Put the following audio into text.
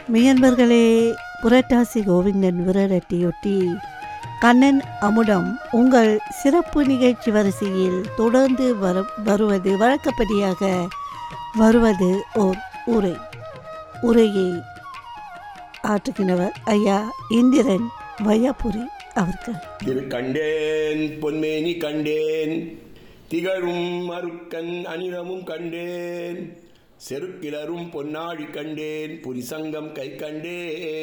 மியன்பர்களே புரட்டாசி கோவிந்தன் விரடட்டியொட்டி கண்ணன் அமுதம் உங்கள் சிறப்பு நிகழ்ச்சி வரிசையில் தொடர்ந்து வர வருவது வழக்கப்படியாக வருவது ஓர் உரை உரையை ஆற்றுகின்றவர் ஐயா இந்திரன் வையாபுரி அவர்கள் திரு கண்டேன் பொன்மேனி கண்டேன் திகழும் மறுக்கன் அனிதமும் கண்டேன் செருக்கிலரும் பொன்னாழி கண்டேன் புரிசங்கம் கை கண்டேன்